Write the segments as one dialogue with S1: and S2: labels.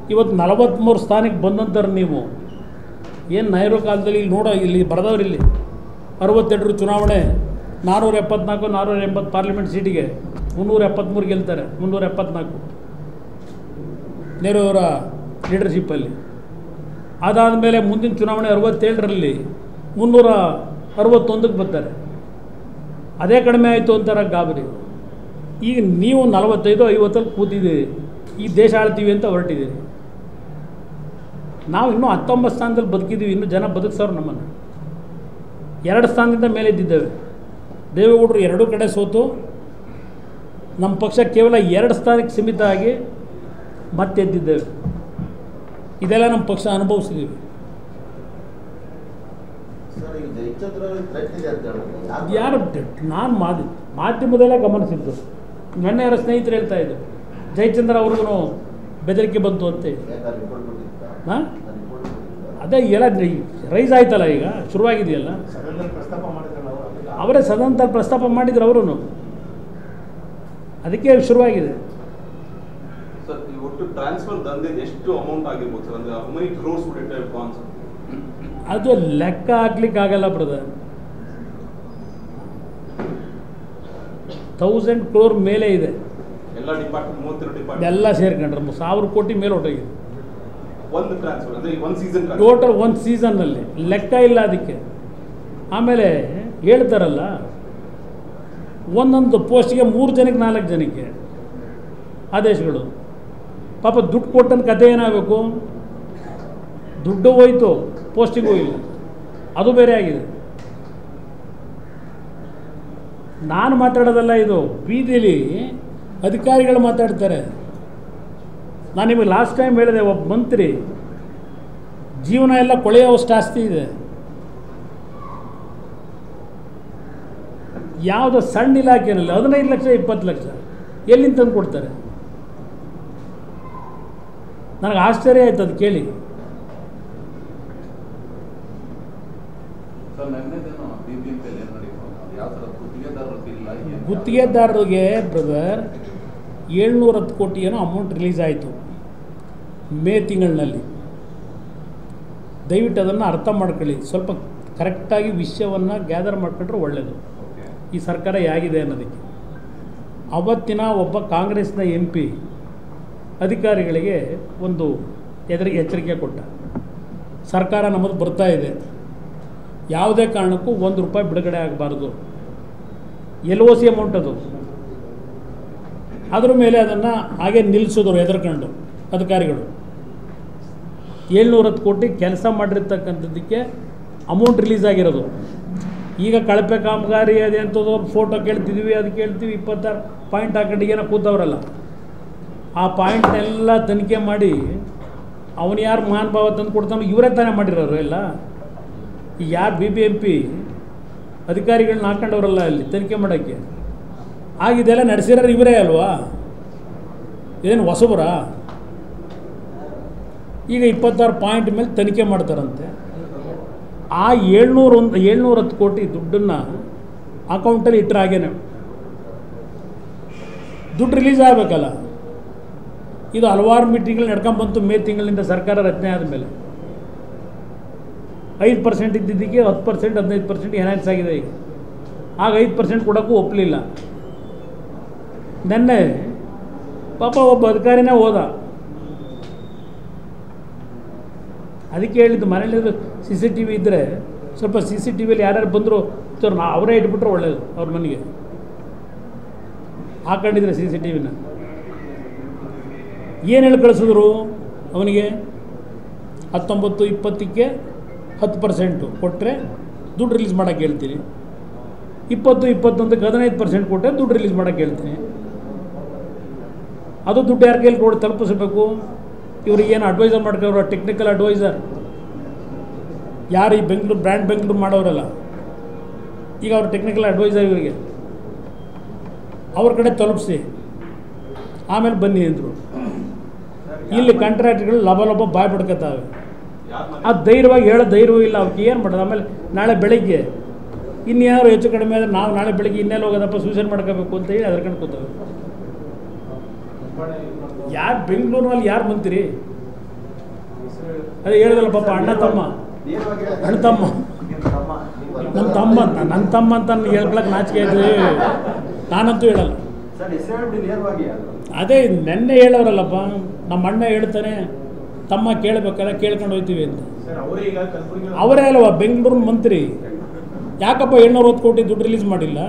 S1: ಇವತ್ತು ನಲವತ್ತ್ಮೂರು ಸ್ಥಾನಕ್ಕೆ ಬಂದಂತಾರೆ ನೀವು ಏನು ನೆಹರು ಕಾಲದಲ್ಲಿ ಇಲ್ಲಿ ನೋಡೋ ಇಲ್ಲಿ ಬರೆದವ್ರು ಇಲ್ಲಿ ಅರವತ್ತೆರಡರ ಚುನಾವಣೆ ನಾನ್ನೂರ ಎಪ್ಪತ್ನಾಲ್ಕು ನಾನ್ನೂರ ಎಂಬತ್ತು ಪಾರ್ಲಿಮೆಂಟ್ ಸೀಟಿಗೆ ಮುನ್ನೂರ ಎಪ್ಪತ್ತ್ಮೂರು ಗೆಲ್ತಾರೆ ಮುನ್ನೂರ ಎಪ್ಪತ್ನಾಲ್ಕು ನೆಹರು ಅವರ ಲೀಡರ್ಶಿಪ್ಪಲ್ಲಿ ಅದಾದಮೇಲೆ ಮುಂದಿನ ಚುನಾವಣೆ ಅರವತ್ತೇಳರಲ್ಲಿ ಮುನ್ನೂರ ಅರವತ್ತೊಂದಕ್ಕೆ ಬರ್ತಾರೆ ಅದೇ ಕಡಿಮೆ ಆಯಿತು ಅಂತಾರೆ ಗಾಬರಿ ಈಗ ನೀವು ನಲವತ್ತೈದು ಐವತ್ತಲ್ಲಿ ಕೂತಿದ್ದೀರಿ ಈ ದೇಶ ಆಳ್ತೀವಿ ಅಂತ ಹೊರಟಿದ್ದೀರಿ ನಾವು ಇನ್ನೂ ಹತ್ತೊಂಬತ್ತು ಸ್ಥಾನದಲ್ಲಿ ಬದುಕಿದ್ದೀವಿ ಇನ್ನೂ ಜನ ಬದುಕ್ಸವ್ರು ನಮ್ಮನ್ನು ಎರಡು ಸ್ಥಾನದಿಂದ ಮೇಲೆ ಇದ್ದಿದ್ದೇವೆ ದೇವೇಗೌಡರು ಎರಡೂ ಕಡೆ ಸೋತು ನಮ್ಮ ಪಕ್ಷ ಕೇವಲ ಎರಡು ಸ್ಥಾನಕ್ಕೆ ಸೀಮಿತ ಆಗಿ ಮತ್ತೆ ಎದ್ದಿದ್ದೇವೆ ಇದೆಲ್ಲ ನಮ್ಮ ಪಕ್ಷ ಅನುಭವಿಸಿದ್ದೀವಿ
S2: ಸರ್ ಈಗ ಜಯಚಂದ್ರ ಥ್ರೆಟ್ ಇದೆ ಅಂತ ಹೇಳಿದ್ರೆ
S1: ಅದು ಯಾರು ನಾನು ಮಾಧ್ಯಮ ಮಾಧ್ಯಮದಲ್ಲೇ ಗಮನಿಸಿದ್ದು ನನ್ನ ಯಾರ ಸ್ನೇಹಿತರು ಹೇಳ್ತಾ ಇದ್ದರು ಜಯಚಂದ್ರ ಅವ್ರಿಗೂ ಬೆದರಿಕೆ ಬಂತು ಅಂತ ಹೇಳಿ
S2: ಯಾಕೆ ರಿಪೋರ್ಟ್ ಕೊಟ್ಟಿದ್ದ
S1: ಹಾಂ
S2: ರಿಪೋರ್ಟ್ ಕೊಟ್ಟಿದ್ದ
S1: ಅದೇ ಎಲ್ಲ ರೈಸ್ ಆಯ್ತಲ್ಲ ಈಗ ಶುರುವಾಗಿದೆಯಲ್ಲ
S3: ಸದನದಲ್ಲಿ ಪ್ರಸ್ತಾಪ ಮಾಡಿದ್ರೆ ನಾವು ಅದಕ್ಕೆ
S1: ಅವರೇ ಸದನದಲ್ಲಿ ಪ್ರಸ್ತಾಪ ಮಾಡಿದ್ರು ಅವರು ಅದಕ್ಕೆ ಶುರುವಾಗಿದೆ
S4: ಸರ್ ಈ ಒಟ್ಟು ಟ್ರಾನ್ಸ್ಫರ್ ದಂಧೆ ಎಷ್ಟು ಅಮೌಂಟ್ ಆಗಿರ್ಬೋದು ಸರ್ ಅಂದ್ರೆ how many crores would it have gone sir
S1: ಅದು ಲೆಕ್ಕ ಹಾಕ್ಲಿಕ್ಕೆ ಆಗಲ್ಲ ಬ್ರದರ್ ತೌಸಂಡ್ ಕ್ರೋರ್ ಮೇಲೆ ಇದೆ
S4: ಎಲ್ಲ ಡಿಪಾರ್ಟ್ಮೆಂಟ್ ಮೂವತ್ತೆರಡು ಡಿಪಾರ್ಟ್ಮೆಂಟ್
S1: ಎಲ್ಲ ಸೇರ್ಕೊಂಡ್ರೆ ಮು- ಸಾವಿರ ಕೋಟಿ ಮೇಲೆ ಹೊಟ್ಟೋಗಿದೆ
S4: ಒಂದು ಟ್ರಾನ್ಸ್ಫರ್ ಅಂದ್ರೆ ಒಂದು ಸೀಸನ್
S1: ಟೋಟಲ್ ಒಂದು ಸೀಸನ್ನಲ್ಲಿ ಲೆಕ್ಕ ಇಲ್ಲ ಅದಕ್ಕೆ ಆಮೇಲೆ ಹೇಳ್ತಾರಲ್ಲ ಒಂದೊಂದು ಪೋಸ್ಟ್ಗೆ ಮೂರು ಜನಕ್ಕೆ ನಾಲ್ಕು ಜನಕ್ಕೆ ಆದೇಶಗಳು ಪಾಪ ದುಡ್ಡು ಕೊಟ್ಟಂತ ಕತೆ ಏನಾಗಬೇಕು ದುಡ್ಡು ಹೋಯ್ತು ಪೋಸ್ಟಿಗೂ ಇಲ್ಲ ಅದು ಬೇರೆ ಆಗಿದೆ ನಾನು ಮಾತಾಡೋದಲ್ಲ ಇದು ಬೀದಿಲಿ ಅಧಿಕಾರಿಗಳು ಮಾತಾಡ್ತಾರೆ ನಾನು ನಿಮಗೆ ಲಾಸ್ಟ್ ಟೈಮ್ ಹೇಳಿದೆ ಒಬ್ಬ ಮಂತ್ರಿ ಜೀವನ ಎಲ್ಲ ಕೊಳೆಯೋವಷ್ಟು ಆಸ್ತಿ ಇದೆ ಯಾವುದೋ ಸಣ್ಣ ಇಲಾಖೆನಲ್ಲಿ ಹದಿನೈದು ಲಕ್ಷ ಇಪ್ಪತ್ತು ಲಕ್ಷ ಎಲ್ಲಿಂದ ತಂದು ಕೊಡ್ತಾರೆ ನನಗೆ ಆಶ್ಚರ್ಯ ಆಯ್ತು ಅದು ಕೇಳಿ
S5: ಸರ್ ನೆನ್ನೆದೇನು ಬಿ ಬಿ ಎಂ ಪಿಯಲ್ಲಿ ಏನು ನಡೀತು ಯಾವ ಥರ ಗುತ್ತಿಗೆದಾರರು ಇಲ್ಲ ಏನು
S1: ಗುತ್ತಿಗೆದಾರರಿಗೆ ಬ್ರದರ್ ಏಳ್ನೂರ ಹತ್ತು ಕೋಟಿ ಏನೋ ಅಮೌಂಟ್ ರಿಲೀಸ್ ಆಯಿತು ಮೇ ತಿಂಗಳಿನಲ್ಲಿ ದಯವಿಟ್ಟು ಅದನ್ನು ಅರ್ಥ ಮಾಡ್ಕೊಳ್ಳಿ ಸ್ವಲ್ಪ ಕರೆಕ್ಟಾಗಿ ವಿಷಯವನ್ನು ಗ್ಯಾದರ್ ಮಾಡ್ಕೊಂಡ್ರೆ ಒಳ್ಳೆಯದು
S5: ಓಕೆ
S1: ಈ ಸರ್ಕಾರ ಹೇಗಿದೆ ಅನ್ನೋದಕ್ಕೆ ಅವತ್ತಿನ ಒಬ್ಬ ಕಾಂಗ್ರೆಸ್ನ ಎಂ ಪಿ ಅಧಿಕಾರಿಗಳಿಗೆ ಒಂದು ಎದುರಿಗೆ ಎಚ್ಚರಿಕೆ ಕೊಟ್ಟ ಸರ್ಕಾರ ನಮ್ಮದು ಬರ್ತಾ ಇದೆ ಯಾವುದೇ ಕಾರಣಕ್ಕೂ ಒಂದು ರೂಪಾಯಿ ಬಿಡುಗಡೆ ಆಗಬಾರ್ದು ಎಲ್ ಒ ಸಿ ಅಮೌಂಟ್ ಅದು ಅದ್ರ ಮೇಲೆ ಅದನ್ನು ಹಾಗೆ ನಿಲ್ಲಿಸಿದ್ರು ಹೆದರ್ಕೊಂಡು ಅಧಿಕಾರಿಗಳು ಏಳ್ನೂರ ಹತ್ತು ಕೋಟಿ ಕೆಲಸ ಮಾಡಿರ್ತಕ್ಕಂಥದ್ದಕ್ಕೆ ಅಮೌಂಟ್ ರಿಲೀಸ್ ಆಗಿರೋದು ಈಗ ಕಳಪೆ ಕಾಮಗಾರಿ ಅದೆಂಥದ್ದು ಫೋಟೋ ಕೇಳ್ತಿದ್ವಿ ಅದು ಕೇಳ್ತೀವಿ ಇಪ್ಪತ್ತಾರು ಪಾಯಿಂಟ್ ಹಾಕೊಂಡು ಏನೋ ಕೂತವ್ರಲ್ಲ ಆ ಪಾಯಿಂಟ್ನೆಲ್ಲ ತನಿಖೆ ಮಾಡಿ ಅವನು ಯಾರು ಮಹಾನ್ ಭಾವ ತಂದು ಕೊಡ್ತಾನೋ ಇವರೇ ತಾನೇ ಮಾಡಿರೋರು ಎಲ್ಲ ಈಗ ಯಾರು ಬಿ ಬಿ ಎಂ ಪಿ ಅಧಿಕಾರಿಗಳನ್ನ ಹಾಕೊಂಡವ್ರಲ್ಲ ಅಲ್ಲಿ ತನಿಖೆ ಮಾಡೋಕ್ಕೆ ಆಗ ಇದೆಲ್ಲ ನಡೆಸಿರೋರು ಇವರೇ ಅಲ್ವಾ ಇದೇನು ಹೊಸಬರಾ ಈಗ ಇಪ್ಪತ್ತಾರು ಪಾಯಿಂಟ್ ಮೇಲೆ ತನಿಖೆ ಮಾಡ್ತಾರಂತೆ ಆ ಏಳ್ನೂರು ಒಂದು ಏಳ್ನೂರ ಹತ್ತು ಕೋಟಿ ದುಡ್ಡನ್ನು ಅಕೌಂಟಲ್ಲಿ ಇಟ್ಟರೆ ಹಾಗೇನೆ ದುಡ್ಡು ರಿಲೀಸ್ ಆಗಬೇಕಲ್ಲ ಇದು ಹಲವಾರು ಮೀಟಿಂಗ್ಗಳು ನಡ್ಕೊಂಬಂತು ಮೇ ತಿಂಗಳಿಂದ ಸರ್ಕಾರ ರಚನೆ ಆದಮೇಲೆ ಐದು ಪರ್ಸೆಂಟ್ ಇದ್ದಿದ್ದಕ್ಕೆ ಹತ್ತು ಪರ್ಸೆಂಟ್ ಹದಿನೈದು ಪರ್ಸೆಂಟ್ ಎನ್ಹಾನ್ಸ್ ಆಗಿದೆ ಈಗ ಆಗ ಐದು ಪರ್ಸೆಂಟ್ ಕೊಡೋಕ್ಕೂ ಒಪ್ಪಲಿಲ್ಲ ನೆನ್ನೆ ಪಾಪ ಒಬ್ಬ ಅಧಿಕಾರಿನೇ ಹೋದ ಅದಕ್ಕೆ ಹೇಳಿದ್ದು ಮನೇಲಿ ಸಿ ಸಿ ಟಿ ವಿ ಇದ್ದರೆ ಸ್ವಲ್ಪ ಸಿ ಸಿ ಟಿ ವಿಯಲ್ಲಿ ಯಾರ್ಯಾರು ಬಂದರು ಸರ್ ನಾ ಅವರೇ ಇಟ್ಬಿಟ್ರೆ ಒಳ್ಳೆಯದು ಅವ್ರ ಮನೆಗೆ ಹಾಕೊಂಡಿದ್ರೆ ಸಿ ಸಿ ಟಿ ವಿನ ಏನು ಹೇಳಿ ಕಳಿಸಿದ್ರು ಅವನಿಗೆ ಹತ್ತೊಂಬತ್ತು ಇಪ್ಪತ್ತಕ್ಕೆ ಹತ್ತು ಪರ್ಸೆಂಟು ಕೊಟ್ಟರೆ ದುಡ್ಡು ರಿಲೀಸ್ ಮಾಡೋಕ್ಕೆ ಹೇಳ್ತೀನಿ ಇಪ್ಪತ್ತು ಇಪ್ಪತ್ತೊಂದಕ್ಕೆ ಹದಿನೈದು ಪರ್ಸೆಂಟ್ ಕೊಟ್ಟರೆ ದುಡ್ಡು ರಿಲೀಸ್ ಮಾಡೋಕ್ಕೆ ಹೇಳ್ತೀನಿ ಅದು ದುಡ್ಡು ಯಾರ ಕೈಲಿ ಕೊಡಿ ತಲುಪಿಸಬೇಕು ಇವ್ರಿಗೆ ಏನು ಅಡ್ವೈಸರ್ ಮಾಡ್ಕೊಂಡ್ರು ಟೆಕ್ನಿಕಲ್ ಅಡ್ವೈಸರ್ ಯಾರು ಈ ಬೆಂಗಳೂರು ಬ್ರ್ಯಾಂಡ್ ಬೆಂಗಳೂರು ಮಾಡೋರಲ್ಲ ಈಗ ಅವ್ರ ಟೆಕ್ನಿಕಲ್ ಅಡ್ವೈಸರ್ ಇವರಿಗೆ ಅವ್ರ ಕಡೆ ತಲುಪಿಸಿ ಆಮೇಲೆ ಬನ್ನಿ ಅಂದರು ಇಲ್ಲಿ ಕಾಂಟ್ರಾಕ್ಟ್ಗಳು ಲಭ ಲಭ ಬಾಯ್ ಬಿಡ್ಕೊತಾವೆ ಅದು ಧೈರ್ಯವಾಗಿ ಹೇಳೋ ಧೈರ್ಯವೂ ಇಲ್ಲ ಅವ್ರಿಗೆ ಏನು ಮಾಡೋದು ಆಮೇಲೆ ನಾಳೆ ಬೆಳಗ್ಗೆ ಇನ್ಯಾರು ಹೆಚ್ಚು ಕಡಿಮೆ ಆದರೆ ನಾವು ನಾಳೆ ಬೆಳಗ್ಗೆ ಇನ್ನೆಲ್ಲ ಹೋಗೋದಪ್ಪ ಸೂಸೈಡ್ ಮಾಡ್ಕೋಬೇಕು ಅಂತ ಹೇಳಿ ಅದ್ರಕೊಂಡು ಕೂತವೆ ಯಾರು ಬೆಂಗಳೂರಿನಲ್ಲಿ ಯಾರು ಮಂತ್ರಿ ಅದೇ ಹೇಳಿದಲ್ಲ ಪಾಪ ಅಣ್ಣ ತಮ್ಮ ಅಣ್ಣ ತಮ್ಮ ನನ್ನ ತಮ್ಮ ಅಂತ ನನ್ನ ತಮ್ಮ ಅಂತ ನನಗೆ ಹೇಳ್ಕೊಳಕ್ಕೆ ನಾಚಿಕೆ ಆಯ್ತು ನಾನಂತೂ ಹೇಳಲ್ಲ
S3: ಸರ್ ಹೆಸರು ಹೇಳ್ಬಿಡಿ ನೇರವಾಗಿ
S1: ಅದೇ ನೆನ್ನೆ ಹೇಳೋರಲ್ಲಪ್ಪ ನಮ್ಮ ಅಣ್ಣ ಹೇಳ್ತಾನೆ ತಮ್ಮ ಕೇಳಬೇಕಾದ್ರೆ ಕೇಳ್ಕೊಂಡು ಹೋಗ್ತೀವಿ ಅಂತ
S3: ಸರ್ ಅವರೇ ಈಗ ಕಲಬುರಗಿ
S1: ಅವರೇ ಅಲ್ವ ಬೆಂಗಳೂರು ಮಂತ್ರಿ ಯಾಕಪ್ಪ ಏಳ್ನೂರವತ್ತು ಕೋಟಿ ದುಡ್ಡು ರಿಲೀಸ್ ಮಾಡಿಲ್ಲ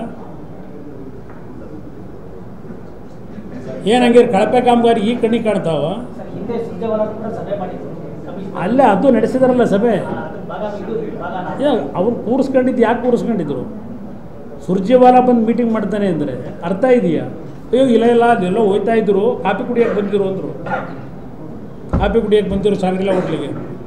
S1: ಏನಂಗೆ ಕಳಪೆ ಕಾಮಗಾರಿ ಈ ಕಣ್ಣಿಗೆ ಕಾಣ್ತಾವ
S6: ಸರ್ ಹಿಂದೆ ಸುರ್ಜೇವಾಲ ಕೂಡ ಸಭೆ ಮಾಡಿದ್ರು ಕಮಿಷನ್
S1: ಅಲ್ಲೇ ಅದು ನಡೆಸಿದಾರಲ್ಲ ಸಭೆ
S6: ಅದ್ರ ಭಾಗ ಇದು ಭಾಗ
S1: ಏ ಅವ್ರು ಕೂರಿಸ್ಕೊಂಡಿದ್ದು ಯಾಕೆ ಕೂರಿಸ್ಕೊಂಡಿದ್ರು ಸುರ್ಜೇವಾಲ ಬಂದು ಮೀಟಿಂಗ್ ಮಾಡ್ತಾನೆ ಅಂದರೆ ಅರ್ಥ ಇದೆಯಾ ಅಯ್ಯೋ ಇಲ್ಲ ಇಲ್ಲ ಅದೆಲ್ಲ ಹೋಯ್ತಾ ಇದ್ರು ಕಾಫಿ ಕುಡಿಯೋಕೆ ಬಂದಿದ್ರು ಅಂದರು ಕಾಫಿ ಕುಡಿಯೋಕೆ ಬಂದಿರು ಸಾಂಗ್ರಿಲಾ ಹೋಟ್ಲಿಗೆ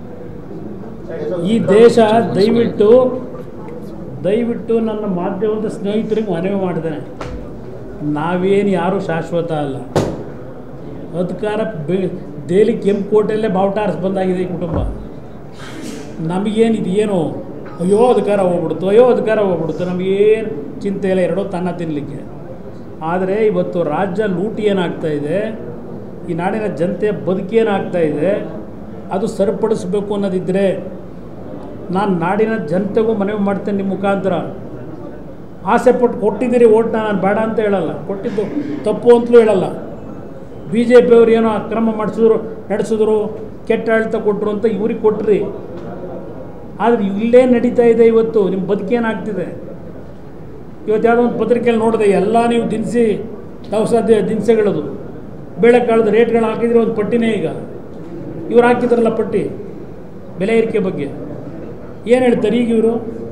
S1: ಈ ದೇಶ ದಯವಿಟ್ಟು ದಯವಿಟ್ಟು ನನ್ನ ಮಾಧ್ಯಮದ ಸ್ನೇಹಿತರಿಗೆ ಮನವಿ ಮಾಡಿದ್ದೇನೆ ನಾವೇನು ಯಾರೂ ಶಾಶ್ವತ ಅಲ್ಲ ಅಧಿಕಾರ ಬೆ ದೆಹಲಿ ಕೆಂಪುಕೋಟೆಯಲ್ಲೇ ಬಾವುಟ ಬಂದಾಗಿದೆ ಈ ಕುಟುಂಬ ನಮಗೇನು ಇದು ಏನು ಅಯ್ಯೋ ಅಧಿಕಾರ ಹೋಗ್ಬಿಡ್ತು ಅಯ್ಯೋ ಅಧಿಕಾರ ಹೋಗ್ಬಿಡ್ತು ನಮಗೇನು ಚಿಂತೆ ಇಲ್ಲ ಎರಡೋ ತನ್ನ ತಿನ್ನಲಿಕ್ಕೆ ಆದರೆ ಇವತ್ತು ರಾಜ್ಯ ಲೂಟಿ ಏನಾಗ್ತಾ ಇದೆ ಈ ನಾಡಿನ ಜನತೆಯ ಬದುಕೇನಾಗ್ತಾ ಇದೆ ಅದು ಸರಿಪಡಿಸ್ಬೇಕು ಅನ್ನೋದಿದ್ದರೆ ನಾನು ನಾಡಿನ ಜನತೆಗೂ ಮನವಿ ಮಾಡ್ತೇನೆ ನಿಮ್ಮ ಮುಖಾಂತರ ಆಸೆ ಪಟ್ಟು ಕೊಟ್ಟಿದ್ದೀರಿ ಓಟ್ನ ನಾನು ಬೇಡ ಅಂತ ಹೇಳಲ್ಲ ಕೊಟ್ಟಿದ್ದು ತಪ್ಪು ಅಂತಲೂ ಹೇಳಲ್ಲ ಬಿ ಜೆ ಪಿಯವ್ರು ಏನೋ ಅಕ್ರಮ ಮಾಡಿಸಿದ್ರು ನಡೆಸಿದ್ರು ಕೆಟ್ಟ ಆಡಳಿತ ಕೊಟ್ಟರು ಅಂತ ಇವ್ರಿಗೆ ಕೊಟ್ರಿ ಆದರೆ ಇಲ್ಲೇ ನಡೀತಾ ಇದೆ ಇವತ್ತು ನಿಮ್ಮ ಬದುಕೇನಾಗ್ತಿದೆ ಇವತ್ತು ಯಾವುದೋ ಒಂದು ಪತ್ರಿಕೆಯಲ್ಲಿ ನೋಡಿದೆ ಎಲ್ಲ ನೀವು ದಿನಸಿ ದವಸ ದಿ- ದಿನಸಿಗಳದು ಬೇಳೆಕಾಳದ ರೇಟ್ಗಳು ಹಾಕಿದ್ರೆ ಒಂದು ಪಟ್ಟಿನೇ ಈಗ ಇವ್ರು ಹಾಕಿದ್ರಲ್ಲ ಪಟ್ಟಿ ಬೆಲೆ ಏರಿಕೆ ಬಗ್ಗೆ ಏನು ಹೇಳ್ತಾರೆ ಈಗ ಇವರು